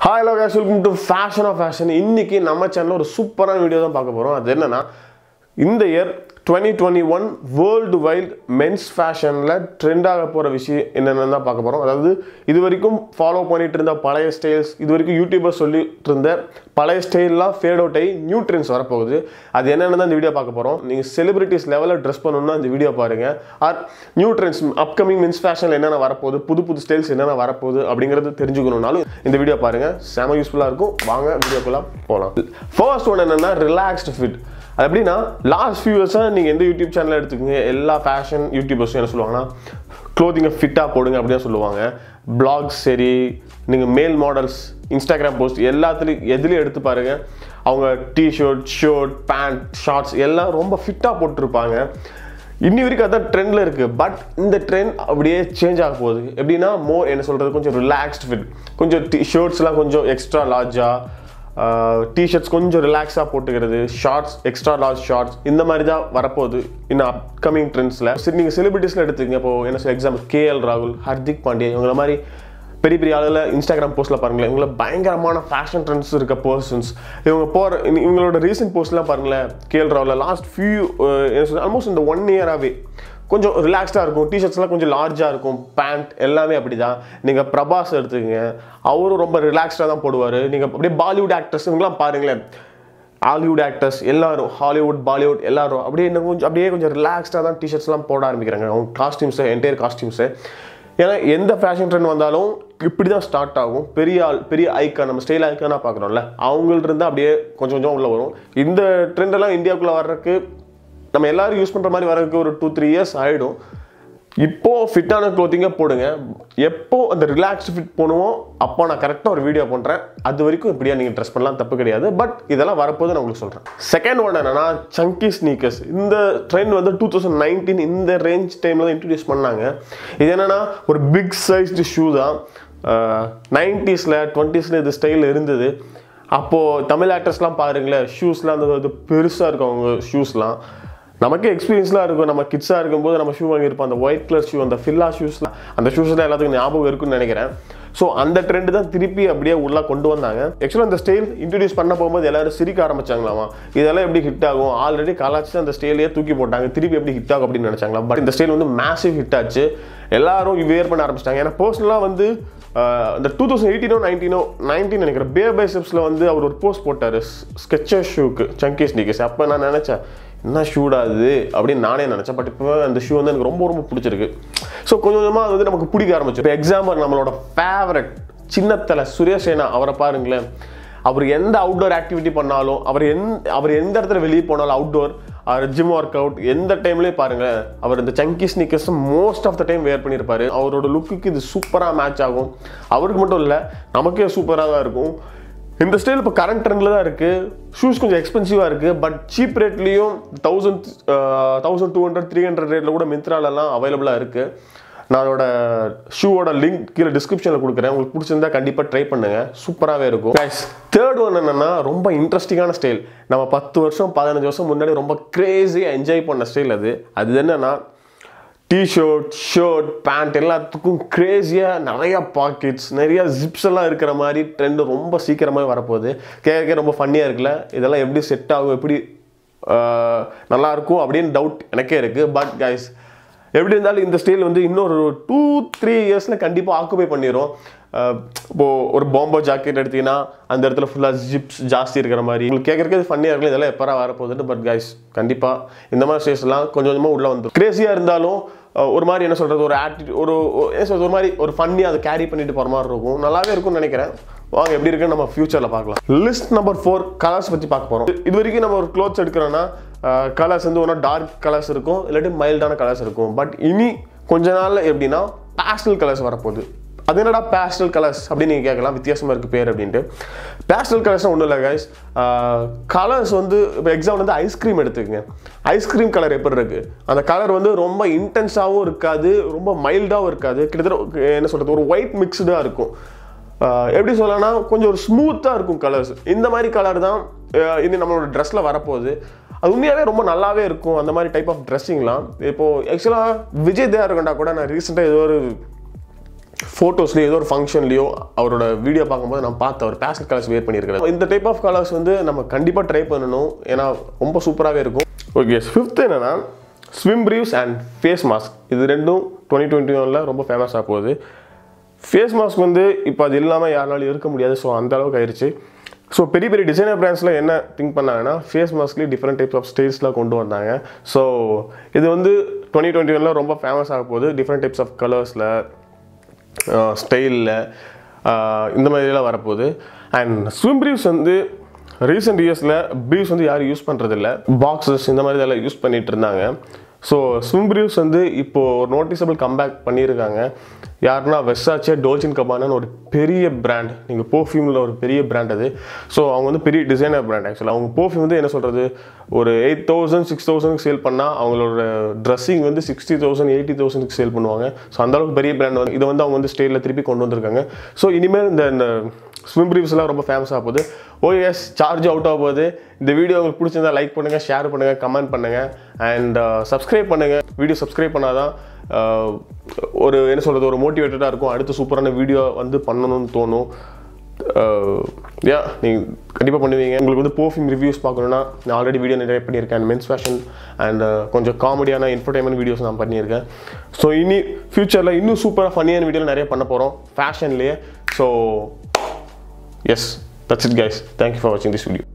hi hello guys welcome to fashion of fashion இன்னைக்கு நம்ம சேனலில் ஒரு சூப்பரான வீடியோ தான் பார்க்க போகிறோம் அது என்னன்னா இந்த year twenty twenty one world wild men's ஃபேஷனில் ட்ரெண்டாக போகிற விஷயம் என்னென்னு தான் பார்க்க போகிறோம் அதாவது இது வரைக்கும் ஃபாலோ பண்ணிட்டு இருந்த பழைய ஸ்டைல்ஸ் இது வரைக்கும் யூடியூபர் சொல்லிட்டு இருந்த பழைய ஸ்டைல்லாம் ஃபேட் அவுட் ஆகி நியூ ட்ரெண்ட்ஸ் வரப்போகுது அது என்னென்னு தான் இந்த வீடியோ பார்க்க போகிறோம் நீங்கள் செலிபிரிட்டிஸ் லெவலில் ட்ரெஸ் பண்ணணும்னா இந்த வீடியோ பாருங்கள் are new trends upcoming men's ஃபேஷனில் என்னென்ன வரப்போகுது புது புது ஸ்டைல்ஸ் என்னென்ன வரப்போகுது அப்படிங்கிறது தெரிஞ்சுக்கணும்னாலும் இந்த வீடியோ பாருங்கள் செம யூஸ்ஃபுல்லாக இருக்கும் வாங்க வீடியோக்குள்ளே போகலாம் ஃபர்ஸ்ட் ஒன் என்னென்னா ரிலாக்ஸ்டு ஃபிட் அது எப்படின்னா லாஸ்ட் ஃபியூ இயர்ஸாக நீங்கள் எந்த யூடியூப் சேனலில் எடுத்துக்கோங்க எல்லா ஃபேஷன் யூடியூபர்ஸும் என்ன சொல்லுவாங்கன்னா க்ளோத்திங்கை ஃபிட்டாக போடுங்க அப்படின்னு தான் சொல்லுவாங்க பிளாக்ஸ் சரி நீங்கள் மேல் மாடல்ஸ் இன்ஸ்டாகிராம் போஸ்ட் எல்லாத்துலேயும் எதுலேயும் எடுத்து பாருங்கள் அவங்க டிஷர்ட் ஷர்ட் பேண்ட் ஷார்ட்ஸ் எல்லாம் ரொம்ப ஃபிட்டாக போட்டிருப்பாங்க இன்னி வரைக்கும் அதான் ட்ரெண்டில் இருக்குது பட் இந்த ட்ரெண்ட் அப்படியே சேஞ்ச் ஆக போகுது எப்படின்னா மோர் என்ன சொல்கிறது கொஞ்சம் ரிலாக்ஸ்ட் ஃபிட் கொஞ்சம் டி ஷர்ட்ஸ்லாம் கொஞ்சம் எக்ஸ்ட்ரா லார்ஜாக டிஷர்ட்ஸ் கொஞ்சம் ரிலாக்ஸாக போட்டுக்கிறது ஷார்ட்ஸ் எக்ஸ்ட்ரா லார்ஜ் ஷார்ட்ஸ் இந்த மாதிரி தான் வரப்போகுது இன்னும் அப்கமிங் ட்ரெண்ட்ஸில் சரி நீங்கள் செலிபிரிட்டிஸில் எடுத்துக்கங்க இப்போ என்ன சொல்ல எக்ஸாம்பிள் கேஎல் ராகுல் ஹர்திக் பாண்டியா இவங்கள மாதிரி பெரிய பெரிய ஆளுல இன்ஸ்டாகிராம் போஸ்ட்டில் பாருங்களேன் இவங்கள பயங்கரமான ஃபேஷன் ட்ரெண்ட்ஸ் இருக்க பர்சன்ஸ் இவங்க போகிற இவங்களோட ரீசெண்ட் போஸ்ட்லாம் பாருங்களேன் கேஎல் ராகுல லாஸ்ட் ஃபியூ என்ன சொல்ல ஆல்மோஸ்ட் இந்த ஒன் இயராகவே கொஞ்சம் ரிலாக்ஸ்டாக இருக்கும் டிஷர்ட்ஸ்லாம் கொஞ்சம் லார்ஜாக இருக்கும் பேண்ட் எல்லாமே அப்படி தான் நீங்கள் பிரபாஸ் எடுத்துக்கங்க அவரும் ரொம்ப ரிலாக்ஸ்டாக தான் போடுவார் நீங்கள் அப்படியே பாலிவுட் ஆக்டர்ஸ் இவங்களாம் பாருங்களேன் ஹாலிவுட் ஆக்டர்ஸ் எல்லாரும் ஹாலிவுட் பாலிவுட் எல்லாரும் அப்படியே இன்னும் கொஞ்சம் அப்படியே கொஞ்சம் ரிலாக்ஸ்டாக தான் டிஷர்ட்ஸ்லாம் போட ஆரம்பிக்கிறாங்க அவங்க காஸ்டியூம்ஸு என்டையர் காஸ்டியூம்ஸு ஏன்னா எந்த ஃபேஷன் ட்ரெண்ட் வந்தாலும் இப்படி தான் ஸ்டார்ட் ஆகும் பெரிய ஆள் பெரிய ஐக்கான் நம்ம ஸ்டைல் ஐக்கானாக பார்க்குறோம்ல அவங்கள்ட்ட இருந்து அப்படியே கொஞ்சம் கொஞ்சம் உள்ளே வரும் இந்த ட்ரெண்டெல்லாம் இந்தியாவுக்குள்ளே வர்றதுக்கு நம்ம எல்லாரும் யூஸ் பண்ணுற மாதிரி வரதுக்கு ஒரு டூ த்ரீ இயர்ஸ் ஆகிடும் இப்போ ஃபிட்டான க்ளோத்திங்கை போடுங்க எப்போ அந்த ரிலாக்ஸ்டு ஃபிட் பண்ணுவோம் அப்போ நான் கரெக்டாக ஒரு வீடியோ பண்ணுறேன் அது வரைக்கும் இப்படியா நீங்கள் ட்ரெஸ் பண்ணலாம் தப்பு கிடையாது பட் இதெல்லாம் வரப்போது நான் உங்களுக்கு சொல்கிறேன் செகண்ட் ஒன் என்னன்னா சங்கி ஸ்னீக்கர்ஸ் இந்த ட்ரெண்ட் வந்து டூ தௌசண்ட் நைன்டீன் இந்த ரேஞ்ச் டைமில் தான் இன்ட்ரடியூஸ் பண்ணாங்க இது என்னன்னா ஒரு பிக் சைஸ்டு ஷூ தான் நைன்டிஸில் டுவெண்ட்டீஸில் இது ஸ்டைல் இருந்தது அப்போது தமிழ் ஆக்டர்ஸ்லாம் பாருங்களேன் ஷூஸ்லாம் அந்த இது பெருசாக இருக்கும் அவங்க ஷூஸ்லாம் நமக்கே எக்ஸ்பீரியன்ஸ்லாம் இருக்கும் நம்ம கிட்ஸாக இருக்கும்போது நம்ம ஷூ வாங்கியிருப்போம் அந்த ஒயிட் கலர் ஷூ அந்த ஃபில்லா ஷூஸ்லாம் அந்த ஷூஸ்லாம் எல்லாத்துக்கும் ஞாபகம் இருக்குன்னு நினைக்கிறேன் ஸோ அந்த ட்ரெண்ட் தான் திருப்பி அப்படியே உள்ளே கொண்டு வந்தாங்க ஆக்சுவலாக அந்த ஸ்டைல் இன்ட்ரடியூஸ் பண்ண போகும்போது எல்லாரும் சிரிக்க ஆரம்பிச்சாங்களாமா இதெல்லாம் எப்படி ஹிட் ஆகும் ஆல்ரெடி கலாச்சி அந்த ஸ்டைலையே தூக்கி போட்டாங்க திருப்பி எப்படி ஹிட் ஆகும் அப்படின்னு நினச்சாங்களா பட் இந்த ஸ்டைல் வந்து மேசிவ் ஹிட் ஆச்சு எல்லாரும் வேர் பண்ண ஆரம்பிச்சிட்டாங்க ஏன்னா பர்சனலாக வந்து இந்த டூ தௌசண்ட் எயிட்டீனோ நைன்டீனோ நைன்டீன் நினைக்கிறேன் பே பை ஸ்டெப்ஸில் வந்து அவர் ஒரு போஸ்ட் போட்டார் ஸ்கெச்சர் ஷூக்கு சங்கி ஸ்னீக்கர்ஸ் அப்போ நான் நினச்சேன் என்ன ஷூடா இது அப்படின்னு நானே நினச்சேன் பட் இப்போ அந்த ஷூ வந்து எனக்கு ரொம்ப ரொம்ப பிடிச்சிருக்கு ஸோ கொஞ்சம் கொஞ்சமாக அது வந்து நமக்கு பிடிக்க ஆரம்பிச்சு இப்போ எக்ஸாம்பிள் நம்மளோட ஃபேவரட் சின்னத்தலை சுரேஷ் சேனா அவரை பாருங்களேன் அவர் எந்த அவுட்டோர் ஆக்டிவிட்டி பண்ணாலும் அவர் எந்த அவர் எந்த இடத்துல வெளியே போனாலும் அவுட்டோர் அவர் ஜிம் ஒர்க் அவுட் எந்த டைம்லேயும் பாருங்களேன் அவர் இந்த chunky sneakers most of the time wear பண்ணியிருப்பாரு அவரோட லுக்குக்கு இது சூப்பராக மேட்ச் ஆகும் அவருக்கு மட்டும் இல்லை நமக்கே சூப்பராக தான் இருக்கும் இந்த ஸ்டைல் இப்போ கரண்ட் ட்ரெண்டில் தான் இருக்குது ஷூஸ் கொஞ்சம் எக்ஸ்பென்சிவாக இருக்குது பட் சீப் ரேட்லேயும் thousand thousand two hundred three hundred ரேட்டில் கூட மிந்த்ராலெல்லாம் அவைலபிளாக இருக்குது நான் அதோட ஷூவோட லிங்க் கீழே டிஸ்கிரிப்ஷனில் கொடுக்குறேன் உங்களுக்கு பிடிச்சிருந்தா கண்டிப்பாக ட்ரை பண்ணுங்க சூப்பராகவே இருக்கும் தேர்ட் ஒன் என்னென்னா ரொம்ப இன்ட்ரெஸ்டிங்கான ஸ்டைல் நம்ம பத்து வருஷம் பதினஞ்சு வருஷம் முன்னாடி ரொம்ப க்ரேஸியாக என்ஜாய் பண்ண ஸ்டைல் அது அது என்னென்னா டிஷர்ட் ஷர்ட் பேண்ட் எல்லாத்துக்கும் க்ரேஸியாக நிறையா பாக்கெட்ஸ் நிறையா ஜிப்ஸ் எல்லாம் இருக்கிற மாதிரி ட்ரெண்டு ரொம்ப சீக்கிரமாக வரப்போகுது கேட்க ரொம்ப ஃபன்னியாக இருக்குல்ல இதெல்லாம் எப்படி செட் ஆகும் எப்படி நல்லா இருக்கும் அப்படின்னு டவுட் எனக்கே இருக்குது பட் கைஸ் எப்படி இருந்தாலும் இந்த ஸ்டைல் வந்து இன்னொரு டூ த்ரீ இயர்ஸில் கண்டிப்பாக ஆக்குபை பண்ணிடும் இப்போது ஒரு பாம்போ ஜாக்கெட் எடுத்தீங்கன்னா அந்த இடத்துல ஃபுல்லாக ஜிப்ஸ் ஜாஸ்தி இருக்கிற மாதிரி உங்களுக்கு கேட்குறதுக்கு ஃபன்னியாக இருக்கும் இதெல்லாம் எப்போ வரப்போகுதுன்னு பட் கைஸ் கண்டிப்பாக இந்த மாதிரி ஸ்டேஜ்லாம் கொஞ்சம் கொஞ்சமாக உள்ளே வந்துடும் க்ரேஸியாக இருந்தாலும் ஒரு மாதிரி என்ன சொல்கிறது ஒரு ஆட்டிடியூட் ஒரு என்ன சொல்கிறது ஒரு மாதிரி ஒரு ஃபன்னியாக அதை கேரி பண்ணிட்டு போகிற மாதிரி இருக்கும் நல்லாவே இருக்கும்னு நினைக்கிறேன் வாங்க எப்படி இருக்குன்னு நம்ம ஃபியூச்சரில் பார்க்கலாம் லிஸ்ட் நம்பர் ஃபோர் கலர்ஸ் பற்றி பார்க்க போகிறோம் இது வரைக்கும் நம்ம ஒரு க்ளோத்ஸ் எடுக்கிறோன்னா கலர்ஸ் வந்து ஒன்றா டார்க் கலர்ஸ் இருக்கும் இல்லாட்டி மைல்டான கலர்ஸ் இருக்கும் பட் இனி கொஞ்ச நாளில் எப்படின்னா பேஸ்டல் கலர்ஸ் வரப்போகுது அது என்னடா பேஸ்டல் கலர்ஸ் அப்படின்னு நீங்கள் கேட்கலாம் வித்தியாசமாக இருக்குது பேர் அப்படின்ட்டு பேஸ்டல் கலர்ஸ்னால் ஒன்றும் இல்லை கைஸ் கலர்ஸ் வந்து இப்போ எக்ஸாம்பிள் வந்து ஐஸ்கிரீம் எடுத்துக்கங்க ஐஸ்கிரீம் கலர் எப்படி இருக்குது அந்த கலர் வந்து ரொம்ப இன்டென்ஸாகவும் இருக்காது ரொம்ப மைல்டாகவும் இருக்காது கிட்டத்தட்ட என்ன சொல்கிறது ஒரு ஒயிட் மிக்ஸ்டாக இருக்கும் எப்படி சொல்லலாம்னா கொஞ்சம் ஒரு ஸ்மூத்தாக இருக்கும் கலர்ஸ் இந்த மாதிரி கலர் தான் இனி நம்மளோட ட்ரெஸ்ஸில் வரப்போகுது அது உண்மையாகவே ரொம்ப நல்லாவே இருக்கும் அந்த மாதிரி டைப் ஆஃப் ட்ரெஸ்ஸிங்லாம் இப்போது ஆக்சுவலாக விஜய் தேவர்கண்டா கூட நான் ரீசெண்டாக ஏதோ ஒரு ஃபோட்டோஸ்லேயோ ஏதோ ஒரு ஃபங்க்ஷன்லையோ அவரோட வீடியோ பார்க்கும்போது நான் பார்த்து அவர் பேசல் கலர்ஸ் வேர் பண்ணியிருக்காரு இந்த டைப் ஆஃப் கலர்ஸ் வந்து நம்ம கண்டிப்பாக ட்ரை பண்ணணும் ஏன்னா ரொம்ப சூப்பராகவே இருக்கும் ஓகே ஃபிஃப்த் என்னன்னா swim briefs and face mask இது ரெண்டும் டுவெண்ட்டி டுவெண்ட்டி ஒனில் ரொம்ப ஃபேமஸாக போகுது ஃபேஸ் மாஸ்க் வந்து இப்போ அது இல்லாமல் யாருனாலும் இருக்க முடியாது ஸோ அந்த அளவுக்கு ஆயிடுச்சு ஸோ பெரிய பெரிய டிசைனர் பிராண்ட்ஸில் என்ன திங்க் பண்ணாங்கன்னா ஃபேஸ் மாஸ்க்லேயே டிஃப்ரெண்ட் டைப்ஸ் ஆஃப் ஸ்டைல்ஸ்லாம் கொண்டு வந்தாங்க ஸோ இது வந்து டுவெண்ட்டி டுவெண்ட்டி ஒனில் ரொம்ப ஃபேமஸ் ஆக போகுது டிஃப்ரெண்ட் டைப்ஸ் ஆஃப் கலர்ஸில் ஸ்டைலில் இந்த மாதிரிலாம் வரப்போகுது அண்ட் ஸ்விம் ப்ரீவ்ஸ் வந்து ரீசெண்ட் இயர்ஸில் ப்ரீவ்ஸ் வந்து யாரும் யூஸ் பண்ணுறதில்ல பாக்ஸஸ் இந்த மாதிரி இதெல்லாம் யூஸ் பண்ணிட்டு இருந்தாங்க ஸோ ஸ்விம் ப்ரீவ்ஸ் வந்து இப்போது ஒரு நோட்டிசபிள் கம்பேக் பண்ணியிருக்காங்க யாருன்னா வெஸ்ஸாச்சே டோல்ச்சின் கபானன்னு ஒரு பெரிய பிராண்ட் நீங்கள் பர்ஃப்யூமில் ஒரு பெரிய பிராண்ட் அது ஸோ அவங்க வந்து பெரிய டிசைனர் பிராண்ட் ஆக்சுவலாக அவங்க பர்ஃப்யூம் வந்து என்ன சொல்கிறது ஒரு எயிட் தௌசண்ட் சிக்ஸ் தௌசண்ட்க்கு சேல் பண்ணால் அவங்களோட ட்ரெஸ்ஸிங் வந்து சிக்ஸ்டி தௌசண்ட் எயிட்டி தௌசண்ட்க்கு சேல் பண்ணுவாங்க ஸோ அந்தளவுக்கு பெரிய பிராண்ட் வந்து இதை வந்து அவங்க வந்து ஸ்டேட்டில் திருப்பி கொண்டு வந்திருக்காங்க ஸோ இனிமேல் இந்த இந்த ஸ்விம் ப்ரீவ்ஸ்லாம் ரொம்ப ஃபேமஸாக போகுது ஓஎஸ் சார்ஜ் அவுட் ஆக போகுது இந்த வீடியோ உங்களுக்கு பிடிச்சிருந்தா லைக் பண்ணுங்கள் ஷேர் பண்ணுங்கள் கமெண்ட் பண்ணுங்கள் அண்ட் சப்ஸ்கிரைப் பண்ணுங்கள் வீடியோ சப்ஸ்கிரைப் பண்ணாதான் uh, ஒரு என்ன சொல்கிறது ஒரு மோட்டிவேட்டடாக இருக்கும் அடுத்து சூப்பரான வீடியோ வந்து பண்ணணும்னு தோணும் யா நீங்கள் கண்டிப்பாக பண்ணுவீங்க உங்களுக்கு வந்து பர்ஃப்யூம் ரிவ்யூஸ் பார்க்கணுன்னா நான் ஆல்ரெடி வீடியோ நிறைய பண்ணியிருக்கேன் மென்ஸ் ஃபேஷன் அண்ட் கொஞ்சம் காமெடியான இன்ஃபர்டைன்மெண்ட் வீடியோஸ் நான் பண்ணியிருக்கேன் ஸோ இனி ஃப்யூச்சரில் இன்னும் சூப்பராக ஃபன்னியான வீடியோ நிறைய பண்ண போகிறோம் ஃபேஷன்லேயே so yes that's it guys thank you for வாட்சிங் திஸ் வீடியோ